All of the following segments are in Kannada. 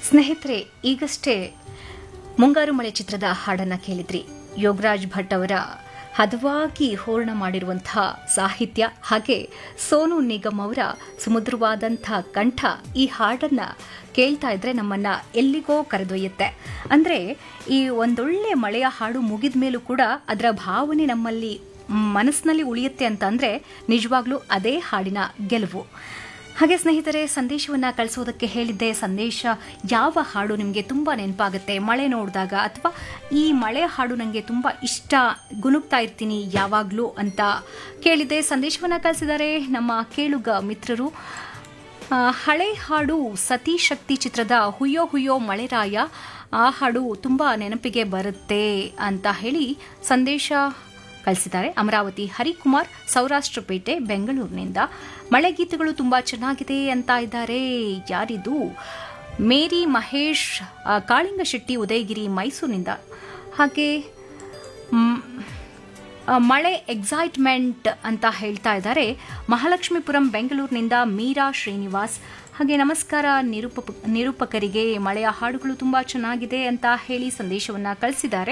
ಸ್ನೇಹಿತರೆ ಈಗಷ್ಟೇ ಮುಂಗಾರು ಮಳೆ ಚಿತ್ರದ ಹಾಡನ್ನ ಕೇಳಿದ್ರಿ ಯೋಗರಾಜ್ ಭಟ್ ಅವರ ಹದವಾಗಿ ಹೂರ್ಣ ಮಾಡಿರುವಂತಹ ಸಾಹಿತ್ಯ ಹಾಗೆ ಸೋನು ನಿಗಮ್ ಅವರ ಸುಮಧುರವಾದಂಥ ಕಂಠ ಈ ಹಾಡನ್ನ ಕೇಳ್ತಾ ಇದ್ರೆ ನಮ್ಮನ್ನ ಎಲ್ಲಿಗೋ ಕರೆದೊಯ್ಯುತ್ತೆ ಅಂದ್ರೆ ಈ ಒಂದೊಳ್ಳೆ ಮಳೆಯ ಹಾಡು ಮುಗಿದ ಮೇಲೂ ಕೂಡ ಅದರ ಭಾವನೆ ನಮ್ಮಲ್ಲಿ ಮನಸ್ಸಿನಲ್ಲಿ ಉಳಿಯುತ್ತೆ ಅಂತ ಅಂದ್ರೆ ನಿಜವಾಗ್ಲೂ ಅದೇ ಹಾಡಿನ ಗೆಲುವು ಹಾಗೆ ಸ್ನೇಹಿತರೆ ಸಂದೇಶವನ್ನ ಕಳಿಸೋದಕ್ಕೆ ಹೇಳಿದ್ದೆ ಸಂದೇಶ ಯಾವ ಹಾಡು ನಿಮಗೆ ತುಂಬ ನೆನಪಾಗುತ್ತೆ ಮಳೆ ನೋಡಿದಾಗ ಅಥವಾ ಈ ಮಳೆ ಹಾಡು ನನಗೆ ತುಂಬ ಇಷ್ಟ ಗುನುಗ್ತಾ ಇರ್ತೀನಿ ಯಾವಾಗಲೂ ಅಂತ ಕೇಳಿದ್ದೆ ಸಂದೇಶವನ್ನ ಕಳಿಸಿದ್ದಾರೆ ನಮ್ಮ ಕೇಳುಗ ಮಿತ್ರರು ಆ, ಹಳೆ ಹಾಡು ಸತಿ ಶಕ್ತಿ ಚಿತ್ರದ ಹುಯ್ಯೋ ಹುಯ್ಯೋ ಮಳೆರಾಯ ಆ ಹಾಡು ತುಂಬ ನೆನಪಿಗೆ ಬರುತ್ತೆ ಅಂತ ಹೇಳಿ ಸಂದೇಶ ಕಳಿಸಿದ್ದಾರೆ ಅಮರಾವತಿ ಹರಿಕುಮಾರ್ ಸೌರಾಷ್ಟ್ರಪೇಟೆ ಬೆಂಗಳೂರಿನಿಂದ ಮಳೆ ಗೀತೆಗಳು ತುಂಬಾ ಚೆನ್ನಾಗಿದೆ ಅಂತ ಇದ್ದಾರೆ ಯಾರಿದು ಮೇರಿ ಮಹೇಶ್ ಆ, ಕಾಳಿಂಗ ಶೆಟ್ಟಿ ಉದಯಗಿರಿ ಮೈಸೂರಿನಿಂದ ಹಾಗೆ ಮ್, ಆ, ಮಳೆ ಎಕ್ಸೈಟ್ಮೆಂಟ್ ಅಂತ ಹೇಳ್ತಾ ಇದ್ದಾರೆ ಮಹಾಲಕ್ಷ್ಮೀಪುರಂ ಬೆಂಗಳೂರಿನಿಂದ ಮೀರಾ ಶ್ರೀನಿವಾಸ್ ಹಾಗೆ ನಮಸ್ಕಾರ ನಿರೂಪ ನಿರೂಪಕರಿಗೆ ಮಳೆಯ ಹಾಡುಗಳು ತುಂಬಾ ಚೆನ್ನಾಗಿದೆ ಅಂತ ಹೇಳಿ ಸಂದೇಶವನ್ನ ಕಳಿಸಿದ್ದಾರೆ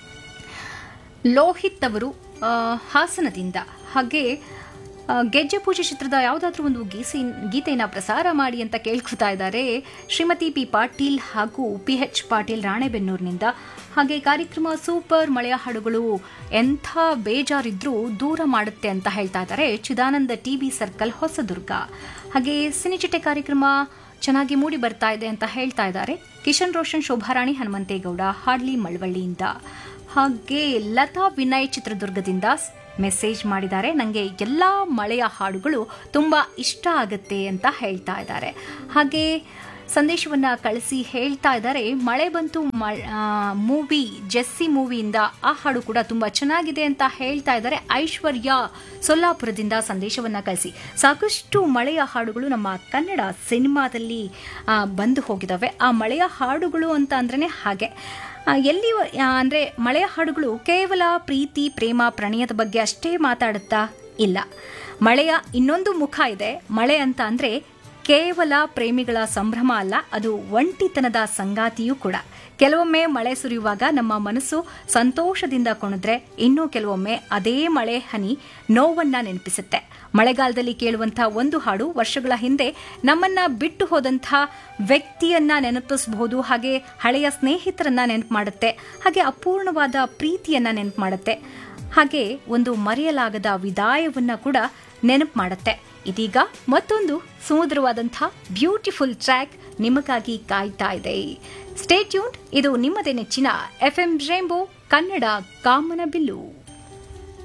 ಲೋಹಿತ್ ಅವರು ಆ, ಹಾಸನದಿಂದ ಹಾಗೆ ಆ, ಗೆಜ್ಜೆ ಪೂಜೆ ಚಿತ್ರದ ಯಾವುದಾದ್ರೂ ಒಂದು ಗೀಸಿ ಗೀತೆಯನ್ನು ಪ್ರಸಾರ ಮಾಡಿ ಅಂತ ಕೇಳ್ಕೊತಾ ಇದ್ದಾರೆ ಶ್ರೀಮತಿ ಪಿ ಪಾಟೀಲ್ ಹಾಗೂ ಪಿ ಎಚ್ ಪಾಟೀಲ್ ರಾಣೆಬೆನ್ನೂರಿನಿಂದ ಹಾಗೆ ಕಾರ್ಯಕ್ರಮ ಸೂಪರ್ ಮಳೆಯ ಹಾಡುಗಳು ಎಂಥ ಬೇಜಾರಿದ್ರೂ ದೂರ ಮಾಡುತ್ತೆ ಅಂತ ಹೇಳ್ತಾ ಇದ್ದಾರೆ ಚಿದಾನಂದ ಟಿಬಿ ಸರ್ಕಲ್ ಹೊಸದುರ್ಗ ಹಾಗೆ ಸಿನಿಚಿಟೆ ಕಾರ್ಯಕ್ರಮ ಚೆನ್ನಾಗಿ ಮೂಡಿ ಬರ್ತಾ ಇದೆ ಅಂತ ಹೇಳ್ತಾ ಇದ್ದಾರೆ ಕಿಶನ್ ರೋಷನ್ ಶೋಭಾರಾಣಿ ಹನುಮಂತೇಗೌಡ ಹಾಡ್ಲಿ ಮಳವಳ್ಳಿಯಿಂದ ಹಾಗೆ ಲತಾ ವಿನಯ್ ಚಿತ್ರದುರ್ಗದಿಂದ ಮೆಸೇಜ್ ಮಾಡಿದ್ದಾರೆ ನನಗೆ ಎಲ್ಲ ಮಳೆಯ ಹಾಡುಗಳು ತುಂಬ ಇಷ್ಟ ಆಗುತ್ತೆ ಅಂತ ಹೇಳ್ತಾ ಇದ್ದಾರೆ ಹಾಗೆ ಸಂದೇಶವನ್ನ ಕಳಿಸಿ ಹೇಳ್ತಾ ಇದ್ದಾರೆ ಮಳೆ ಬಂತು ಮೂವಿ ಜೆಸ್ಸಿ ಮೂವಿಯಿಂದ ಆ ಹಾಡು ಕೂಡ ತುಂಬ ಚೆನ್ನಾಗಿದೆ ಅಂತ ಹೇಳ್ತಾ ಇದ್ದಾರೆ ಐಶ್ವರ್ಯ ಸೊಲ್ಲಾಪುರದಿಂದ ಸಂದೇಶವನ್ನ ಕಳಿಸಿ ಸಾಕಷ್ಟು ಮಳೆಯ ಹಾಡುಗಳು ನಮ್ಮ ಕನ್ನಡ ಸಿನಿಮಾದಲ್ಲಿ ಆ, ಬಂದು ಹೋಗಿದ್ದಾವೆ ಆ ಮಳೆಯ ಹಾಡುಗಳು ಅಂತ ಅಂದ್ರೆ ಹಾಗೆ ಆ, ಎಲ್ಲಿ ಆ, ಅಂದ್ರೆ ಮಳೆಯ ಹಾಡುಗಳು ಕೇವಲ ಪ್ರೀತಿ ಪ್ರೇಮ ಪ್ರಣಯದ ಬಗ್ಗೆ ಅಷ್ಟೇ ಮಾತಾಡುತ್ತಾ ಇಲ್ಲ ಮಳೆಯ ಇನ್ನೊಂದು ಮುಖ ಇದೆ ಮಳೆ ಅಂತ ಅಂದ್ರೆ ಕೇವಲ ಪ್ರೇಮಿಗಳ ಸಂಭ್ರಮ ಅಲ್ಲ ಅದು ಒಂಟಿತನದ ಸಂಗಾತಿಯೂ ಕೂಡ ಕೆಲವೊಮ್ಮೆ ಮಳೆ ಸುರಿಯುವಾಗ ನಮ್ಮ ಮನಸ್ಸು ಸಂತೋಷದಿಂದ ಕುಣಿದ್ರೆ ಇನ್ನು ಕೆಲವೊಮ್ಮೆ ಅದೇ ಮಳೆ ಹನಿ ನೋವನ್ನ ನೆನಪಿಸುತ್ತೆ ಮಳೆಗಾಲದಲ್ಲಿ ಕೇಳುವಂತಹ ಒಂದು ಹಾಡು ವರ್ಷಗಳ ಹಿಂದೆ ನಮ್ಮನ್ನ ಬಿಟ್ಟು ಹೋದಂಥ ವ್ಯಕ್ತಿಯನ್ನ ನೆನಪಿಸಬಹುದು ಹಾಗೆ ಹಳೆಯ ಸ್ನೇಹಿತರನ್ನ ನೆನಪು ಮಾಡುತ್ತೆ ಹಾಗೆ ಅಪೂರ್ಣವಾದ ಪ್ರೀತಿಯನ್ನ ನೆನಪು ಮಾಡುತ್ತೆ ಹಾಗೆ ಒಂದು ಮರೆಯಲಾಗದ ವಿದಾಯವನ್ನ ಕೂಡ ನೆನಪು ಮಾಡುತ್ತೆ ಇದೀಗ ಮತ್ತೊಂದು ಸುಮಧುರವಾದಂಥ ಬ್ಯೂಟಿಫುಲ್ ಟ್ರ್ಯಾಕ್ ನಿಮಗಾಗಿ ಕಾಯ್ತಾ ಇದೆ ಸ್ಟೇ ಟ್ಯೂನ್ ಇದು ನಿಮ್ಮದೇ ನೆಚ್ಚಿನ ಎಫ್ ಎಂ ರೇಂಬೋ ಕನ್ನಡ ಕಾಮನ ಬಿಲ್ಲು